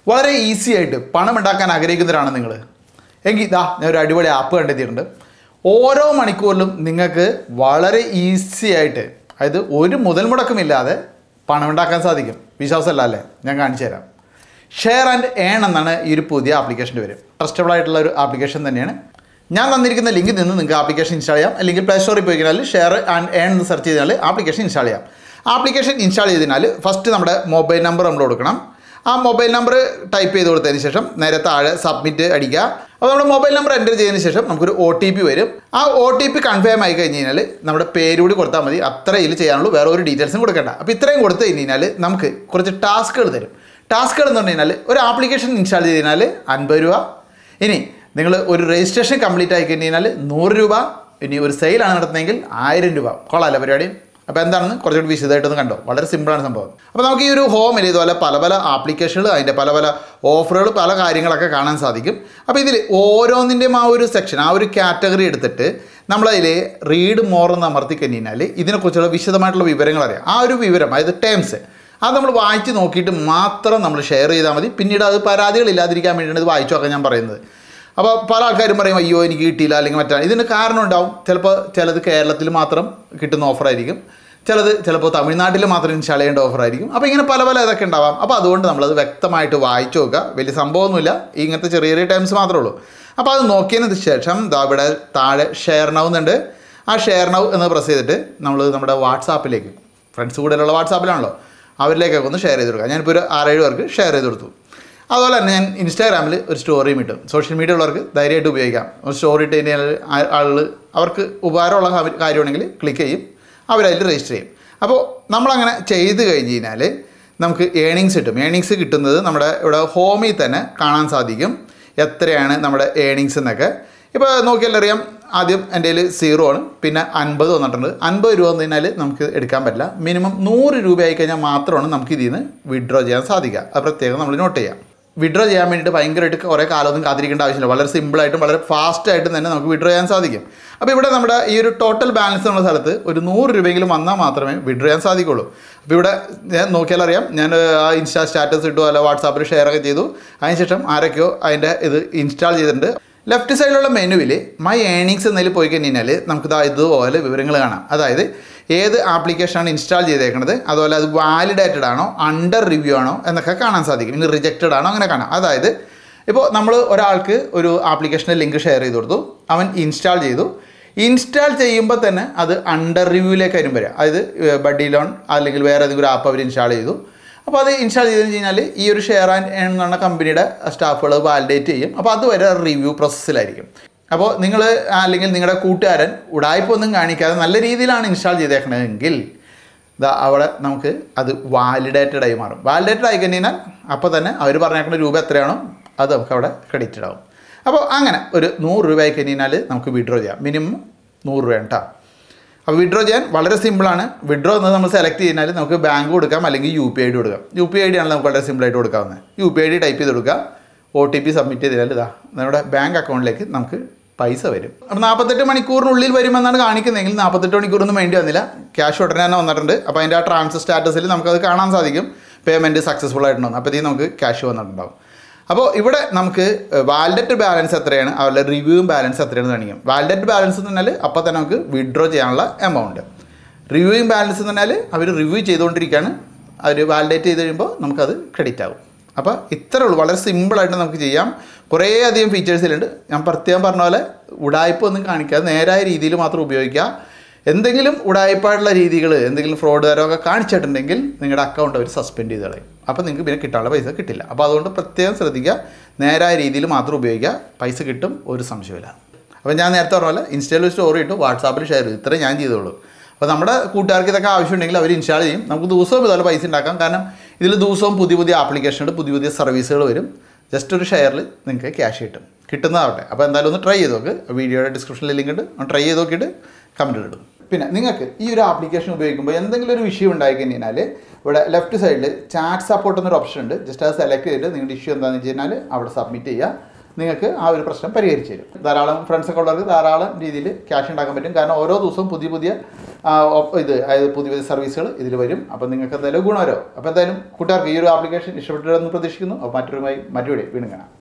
വളരെ ഈസി ആയിട്ട് പണം ഉണ്ടാക്കാൻ ആഗ്രഹിക്കുന്നവരാണ് നിങ്ങൾ എങ്കിൽ ഇതാ ഞാൻ ഒരു അടിപൊളി ആപ്പ് കണ്ടെത്തിയിട്ടുണ്ട് ഓരോ മണിക്കൂറിലും നിങ്ങൾക്ക് വളരെ ഈസി ആയിട്ട് അതായത് ഒരു മുതൽ മുടക്കമില്ലാതെ പണം ഉണ്ടാക്കാൻ സാധിക്കും വിശ്വാസമല്ല അല്ലേ ഞാൻ കാണിച്ചു തരാം ഷെയർ ആൻഡ് ഏൺ എന്നാണ് ഈ ഒരു പുതിയ ആപ്ലിക്കേഷൻ്റെ പേര് ട്രസ്റ്റബിൾ ആയിട്ടുള്ള ഒരു ആപ്ലിക്കേഷൻ തന്നെയാണ് ഞാൻ തന്നിരിക്കുന്ന ലിങ്കിൽ നിന്ന് നിങ്ങൾക്ക് ആപ്ലിക്കേഷൻ ഇൻസ്റ്റാൾ ചെയ്യാം അല്ലെങ്കിൽ പ്ലേ സ്റ്റോറിൽ പോയി കഴിഞ്ഞാൽ ഷെയർ ആൻഡ് ഏൺ എന്ന് സെർച്ച് ചെയ്താൽ ആപ്ലിക്കേഷൻ ഇൻസ്റ്റാൾ ചെയ്യാം ആപ്ലിക്കേഷൻ ഇൻസ്റ്റാൾ ചെയ്തതിനാൽ ഫസ്റ്റ് നമ്മുടെ മൊബൈൽ നമ്പർ നമ്മൾ കൊടുക്കണം ആ മൊബൈൽ നമ്പർ ടൈപ്പ് ചെയ്ത് കൊടുത്തതിന് ശേഷം നേരെ താഴെ സബ്മിറ്റ് അടിക്കുക അപ്പോൾ നമ്മുടെ മൊബൈൽ നമ്പർ എൻ്റർ ചെയ്തതിന് ശേഷം നമുക്കൊരു ഒ ടി പി വരും ആ ഒ ടി പി കൺഫേം ആയി കഴിഞ്ഞ് കഴിഞ്ഞാൽ നമ്മുടെ പേര് കൂടി കൊടുത്താൽ മതി അത്ര ഇതിൽ ചെയ്യാനുള്ളൂ വേറെ ഒരു ഡീറ്റെയിൽസും കൊടുക്കണ്ട അപ്പോൾ ഇത്രയും കൊടുത്തു കഴിഞ്ഞ് കഴിഞ്ഞാൽ നമുക്ക് കുറച്ച് ടാസ്കുകൾ തരും ടാസ്കുകൾ എന്ന് പറഞ്ഞു കഴിഞ്ഞാൽ ഒരു ആപ്ലിക്കേഷൻ ഇൻസ്റ്റാൾ ചെയ്ത് കഴിഞ്ഞാൽ അൻപത് രൂപ ഇനി നിങ്ങൾ ഒരു രജിസ്ട്രേഷൻ കംപ്ലീറ്റ് ആയി കഴിഞ്ഞ് കഴിഞ്ഞാൽ നൂറ് രൂപ ഇനി ഒരു സെയിലാണ് നടത്തുന്നതെങ്കിൽ ആയിരം രൂപ കൊള്ളാമല്ലേ പരിപാടി അപ്പോൾ എന്താണെന്ന് കുറച്ചുകൂടി വിശദമായിട്ടൊന്ന് കണ്ടോ വളരെ സിമ്പിളാണ് സംഭവം അപ്പോൾ നമുക്ക് ഈ ഒരു ഹോമിൽ ഇതുപോലെ പല പല ആപ്ലിക്കേഷനുകൾ അതിൻ്റെ പല പല ഓഫറുകൾ പല കാര്യങ്ങളൊക്കെ കാണാൻ സാധിക്കും അപ്പോൾ ഇതിൽ ഓരോന്നിൻ്റെയും ആ ഒരു സെക്ഷൻ ആ ഒരു കാറ്റഗറി എടുത്തിട്ട് നമ്മളതിൽ റീഡ് മോർ എന്ന് അമർത്തി കഴിഞ്ഞാൽ ഇതിനെക്കുറിച്ചുള്ള വിശദമായിട്ടുള്ള വിവരങ്ങൾ അറിയാം ആ ഒരു വിവരം അതായത് ടേംസ് അത് നമ്മൾ വായിച്ച് നോക്കിയിട്ട് മാത്രം നമ്മൾ ഷെയർ ചെയ്താൽ മതി പിന്നീട് അത് പരാതികളില്ലാതിരിക്കാൻ വേണ്ടിയാണ് ഇത് വായിച്ചു നോക്കാൻ ഞാൻ പറയുന്നത് അപ്പോൾ പല ആൾക്കാരും പറയും അയ്യോ എനിക്ക് കിട്ടിയില്ല അല്ലെങ്കിൽ മറ്റാ ഇതിന് കാരണം ഉണ്ടാവും ചിലപ്പോൾ ചിലത് കേരളത്തിൽ മാത്രം കിട്ടുന്ന ഓഫറായിരിക്കും ചിലത് ചിലപ്പോൾ തമിഴ്നാട്ടിൽ മാത്രം ഇൻസ്റ്റാൾ ചെയ്യേണ്ട ഓഫറായിരിക്കും അപ്പോൾ ഇങ്ങനെ പല പല ഇതൊക്കെ ഉണ്ടാവാം അപ്പോൾ അതുകൊണ്ട് നമ്മളത് വ്യക്തമായിട്ട് വായിച്ചു നോക്കുക വലിയ സംഭവമൊന്നുമില്ല ഇങ്ങനത്തെ ചെറിയ ചെറിയ ടൈംസ് മാത്രമേ ഉള്ളൂ അപ്പോൾ അത് നോക്കിയതിന് ശേഷം ദാ ഇവിടെ താഴെ ഷെയർ നൗ എന്നുണ്ട് ആ ഷെയർ നൗ എന്ന് പ്രസ് ചെയ്തിട്ട് നമ്മൾ നമ്മുടെ വാട്സാപ്പിലേക്ക് ഫ്രണ്ട്സ് കൂടുതലുള്ള വാട്സാപ്പിലാണല്ലോ അവരിലേക്കൊക്കെ ഒന്ന് ഷെയർ ചെയ്ത് കൊടുക്കുക ഞാനിപ്പോൾ ഒരു ആറേഴ് പേർക്ക് ഷെയർ ചെയ്ത് കൊടുത്തു അതുപോലെ തന്നെ ഞാൻ ഇൻസ്റ്റാഗ്രാമിൽ ഒരു സ്റ്റോറിയും ഇട്ടു സോഷ്യൽ മീഡിയ ഉള്ളവർക്ക് ധൈര്യമായിട്ട് ഉപയോഗിക്കാം ഒരു സ്റ്റോറി ഇട്ട് കഴിഞ്ഞാൽ ആളുകൾ അവർക്ക് ഉപകാരമുള്ള കാര്യം- കാര്യമാണെങ്കിൽ ക്ലിക്ക് ചെയ്യും അവരതിൽ രജിസ്റ്റർ ചെയ്യും അപ്പോൾ നമ്മളങ്ങനെ ചെയ്ത് കഴിഞ്ഞ് കഴിഞ്ഞാൽ നമുക്ക് ഏണിങ്സ് കിട്ടും ഏണിങ്സ് കിട്ടുന്നത് നമ്മുടെ ഇവിടെ ഹോമിൽ തന്നെ കാണാൻ സാധിക്കും എത്രയാണ് നമ്മുടെ ഏണിങ്സ് എന്നൊക്കെ ഇപ്പോൾ നോക്കിയാൽ അറിയാം ആദ്യം എൻ്റെ കയ്യിൽ സീറോ ആണ് പിന്നെ അൻപത് വന്നിട്ടുണ്ട് അൻപത് രൂപ വന്നു കഴിഞ്ഞാൽ നമുക്ക് എടുക്കാൻ പറ്റില്ല മിനിമം നൂറ് രൂപയായി കഴിഞ്ഞാൽ മാത്രമാണ് നമുക്ക് ഇതിൽ നിന്ന് വിഡ്രോ ചെയ്യാൻ സാധിക്കുക അത് പ്രത്യേകം നമ്മൾ നോട്ട് ചെയ്യാം വിഡ്രോ ചെയ്യാൻ വേണ്ടിയിട്ട് ഭയങ്കരമായിട്ട് കുറേ കാലമൊന്നും കാത്തിരിക്കേണ്ട ആവശ്യമില്ല വളരെ സിമ്പിളായിട്ടും വളരെ ഫാസ്റ്റായിട്ടും തന്നെ നമുക്ക് വിഡ്രോ ചെയ്യാൻ സാധിക്കും അപ്പോൾ ഇവിടെ നമ്മുടെ ഈ ഒരു ടോട്ടൽ ബാലൻസ് എന്നുള്ള സ്ഥലത്ത് ഒരു നൂറ് രൂപയെങ്കിലും വന്നാൽ മാത്രമേ വിഡ്രോ ചെയ്യാൻ സാധിക്കുള്ളൂ അപ്പോൾ ഇവിടെ ഞാൻ നോക്കിയാൽ അറിയാം ഞാൻ ആ ഇൻസ്റ്റാ സ്റ്റാറ്റസ് ഇട്ടു അല്ല വാട്സാപ്പിൽ ഷെയർ ഒക്കെ ചെയ്തു അതിനുശേഷം ആരൊക്കെയോ അതിൻ്റെ ഇത് ഇൻസ്റ്റാൾ ചെയ്തിട്ടുണ്ട് ലെഫ്റ്റ് സൈഡിലുള്ള മെനുവിൽ മൈ ഏണിങ്സ് എന്നതിൽ പോയി കഴിഞ്ഞാൽ നമുക്ക് ദാ ഇതുപോലെ വിവരങ്ങൾ കാണാം അതായത് ഏത് ആപ്ലിക്കേഷനാണ് ഇൻസ്റ്റാൾ ചെയ്തേക്കുന്നത് അതുപോലെ അത് വാലിഡേറ്റഡ് ആണോ അണ്ടർ റിവ്യൂ ആണോ എന്നൊക്കെ കാണാൻ സാധിക്കും ഇനി റിജക്റ്റഡ് ആണോ അങ്ങനെ കാണാം അതായത് ഇപ്പോൾ നമ്മൾ ഒരാൾക്ക് ഒരു ആപ്ലിക്കേഷൻ്റെ ലിങ്ക് ഷെയർ ചെയ്ത് കൊടുത്തു അവൻ ഇൻസ്റ്റാൾ ചെയ്തു ഇൻസ്റ്റാൾ ചെയ്യുമ്പോൾ തന്നെ അത് അണ്ടർ റിവ്യൂയിലേക്ക് വരും വരിക അതായത് ബഡ്ഡി ലോൺ അല്ലെങ്കിൽ വേറെ ഏതെങ്കിലും ഒരു ആപ്പ് അവർ ഇൻസ്റ്റാൾ ചെയ്തു അപ്പോൾ അത് ഇൻസ്റ്റാൾ ചെയ്ത് കഴിഞ്ഞാൽ ഈ ഒരു ഷെയർ ആൻഡ് ഏൺ എന്ന് പറഞ്ഞ കമ്പനിയുടെ സ്റ്റാഫുകൾ വാലിഡേറ്റ് ചെയ്യും അപ്പോൾ അതുവരെ റിവ്യൂ പ്രോസസ്സിലായിരിക്കും അപ്പോൾ നിങ്ങൾ അല്ലെങ്കിൽ നിങ്ങളുടെ കൂട്ടുകാരൻ ഉടായ്പൊന്നും കാണിക്കാതെ നല്ല രീതിയിലാണ് ഇൻസ്റ്റാൾ ചെയ്തേക്കണതെങ്കിൽ ഇതാ അവിടെ നമുക്ക് അത് വാലിഡേറ്റഡ് ആയി മാറും വാലിഡേറ്റഡ് ആയി കഴിഞ്ഞാൽ അപ്പോൾ തന്നെ അവർ പറഞ്ഞേക്കുന്ന രൂപ എത്രയാണോ അത് നമുക്ക് അവിടെ ക്രെഡിറ്റഡ് ആവും അപ്പോൾ അങ്ങനെ ഒരു നൂറ് രൂപ ആയി കഴിഞ്ഞാൽ നമുക്ക് വിഡ്രോ ചെയ്യാം മിനിമം നൂറ് രൂപ കേട്ടോ അപ്പോൾ വിഡ്രോ ചെയ്യാൻ വളരെ സിമ്പിളാണ് വിഡ്രോ എന്നത് നമ്മൾ സെലക്ട് ചെയ്താൽ നമുക്ക് ബാങ്ക് കൊടുക്കാം അല്ലെങ്കിൽ യു പി ഐ ഡി കൊടുക്കാം യു പി ഐ ഡി ആണ് നമുക്ക് വളരെ സിമ്പിളായിട്ട് കൊടുക്കാവുന്നത് U P I D type ചെയ്ത് കൊടുക്കുക ഒ ടി പി സബ്മിറ്റ് ചെയ്താൽ ഇതാ നമ്മുടെ ബാങ്ക് അക്കൗണ്ടിലേക്ക് നമുക്ക് പൈസ വരും അപ്പോൾ നാൽപ്പത്തെട്ട് മണിക്കൂറിനുള്ളിൽ വരുമെന്നാണ് കാണിക്കുന്നതെങ്കിൽ നാൽപ്പത്തെട്ട് മണിക്കൂറൊന്നും വേണ്ടി വന്നില്ല ക്യാഷ് ഉടനെ തന്നെ വന്നിട്ടുണ്ട് അപ്പോൾ അതിൻ്റെ ആ ട്രാൻസ്ഫർ സ്റ്റാറ്റസിൽ നമുക്കത് കാണാൻ സാധിക്കും പേയ്മെൻറ്റ് സക്സസ്ഫുൾ ആയിട്ടുണ്ടാവും അപ്പോഴത്തേക്കും നമുക്ക് ക്യാഷ് വന്നിട്ടുണ്ടാവും അപ്പോൾ ഇവിടെ നമുക്ക് വാലറ്റ് ബാലൻസ് എത്രയാണ് അതുപോലെ റിവ്യൂവും ബാലൻസ് എത്രയാണെന്ന് കാണിക്കും വാലറ്റ് ബാലൻസ് എന്ന് പറഞ്ഞാൽ അപ്പോൾ തന്നെ നമുക്ക് വിഡ്രോ ചെയ്യാനുള്ള എമൗണ്ട് റിവ്യൂയിങ് ബാലൻസ് എന്ന് പറഞ്ഞാൽ അവർ റിവ്യൂ ചെയ്തുകൊണ്ടിരിക്കുകയാണ് അവർ വാലിഡേറ്റ് ചെയ്ത് കഴിയുമ്പോൾ നമുക്കത് ക്രെഡിറ്റ് ആവും അപ്പോൾ ഇത്രേ ഉള്ളൂ വളരെ സിമ്പിളായിട്ട് നമുക്ക് ചെയ്യാം കുറേ അധികം ഫീച്ചേഴ്സിലുണ്ട് ഞാൻ പ്രത്യേകം പറഞ്ഞ പോലെ ഉടായ്പ ഒന്നും കാണിക്കാതെ നേരായ രീതിയിൽ മാത്രം ഉപയോഗിക്കുക എന്തെങ്കിലും ഉടായ്പായിട്ടുള്ള രീതികൾ എന്തെങ്കിലും ഫ്രോഡ് തരമൊക്കെ കാണിച്ചിട്ടുണ്ടെങ്കിൽ നിങ്ങളുടെ അക്കൗണ്ട് അവർ സസ്പെൻഡ് ചെയ്ത് കളയും അപ്പോൾ നിങ്ങൾക്ക് പിന്നെ കിട്ടാനുള്ള പൈസ കിട്ടില്ല അപ്പോൾ അതുകൊണ്ട് പ്രത്യേകം ശ്രദ്ധിക്കുക നേരായ രീതിയിൽ മാത്രം ഉപയോഗിക്കുക പൈസ കിട്ടും ഒരു സംശയമില്ല അപ്പോൾ ഞാൻ നേരത്തെ പറഞ്ഞ പോലെ ഇൻസ്റ്റയിൽ സ്റ്റോറി ഇട്ടു വാട്സാപ്പിൽ ഷെയർ ചെയ്തു ഇത്രേ ഞാൻ ചെയ്തോളൂ അപ്പോൾ നമ്മുടെ കൂട്ടുകാർക്ക് ഇതൊക്കെ ആവശ്യമുണ്ടെങ്കിൽ അവർ ഇൻസ്റ്റാൾ ചെയ്യും നമുക്ക് ദിവസവും ഇതുപോലെ പൈസ ഉണ്ടാക്കാം കാരണം ഇതിൽ ദിവസവും പുതിയ പുതിയ ആപ്ലിക്കേഷനുകൾ പുതിയ പുതിയ സർവീസുകൾ വരും ജസ്റ്റ് ഒരു ഷെയറിൽ നിങ്ങൾക്ക് ക്യാഷ് കിട്ടും കിട്ടുന്നതാവട്ടെ അപ്പോൾ എന്തായാലും ഒന്ന് ട്രൈ ചെയ്ത് നോക്ക് വീഡിയോയുടെ ഡിസ്ക്രിപ്ഷനിൽ ലിങ്ക് ഉണ്ട് ഒന്ന് ട്രൈ ചെയ്ത് നോക്കിയിട്ട് കമൻറ്റ് ഇടും പിന്നെ നിങ്ങൾക്ക് ഈ ഒരു ആപ്ലിക്കേഷൻ ഉപയോഗിക്കുമ്പോൾ എന്തെങ്കിലും ഒരു വിഷയം ഉണ്ടായി കഴിഞ്ഞാൽ ഇവിടെ ലെഫ്റ്റ് സൈഡിൽ ചാറ്റ് സപ്പോർട്ട് എന്നൊരു ഓപ്ഷൻ ഉണ്ട് ജസ്റ്റ് അത് സെലക്ട് ചെയ്തിട്ട് നിങ്ങളുടെ ഇഷ്യൂ എന്താണെന്ന് വെച്ച് കഴിഞ്ഞാൽ അവിടെ സബ്മിറ്റ് ചെയ്യുക നിങ്ങൾക്ക് ആ ഒരു പ്രശ്നം പരിഹരിച്ചു തരും ധാരാളം ഫ്രണ്ട്സ് ഒക്കെ ഉള്ളവർക്ക് ധാരാളം രീതിയിൽ ക്യാഷ് ഉണ്ടാക്കാൻ പറ്റും കാരണം ഓരോ ദിവസവും പുതിയ പുതിയ ആ, ഒപ്പ- ഇത് അതായത് പുതിയ പുതിയ സർവീസുകൾ ഇതിൽ വരും അപ്പോൾ നിങ്ങൾക്ക് എന്തായാലും ഗുണമരോ അപ്പോൾ എന്തായാലും കൂട്ടുകാർക്ക് ഈ ഒരു ആപ്ലിക്കേഷൻ ഇഷ്ടപ്പെട്ടതെന്ന് പ്രതീക്ഷിക്കുന്നു അപ്പോൾ മറ്റൊരുമായി മറ്റൊരു വീണ്ടും കാണാം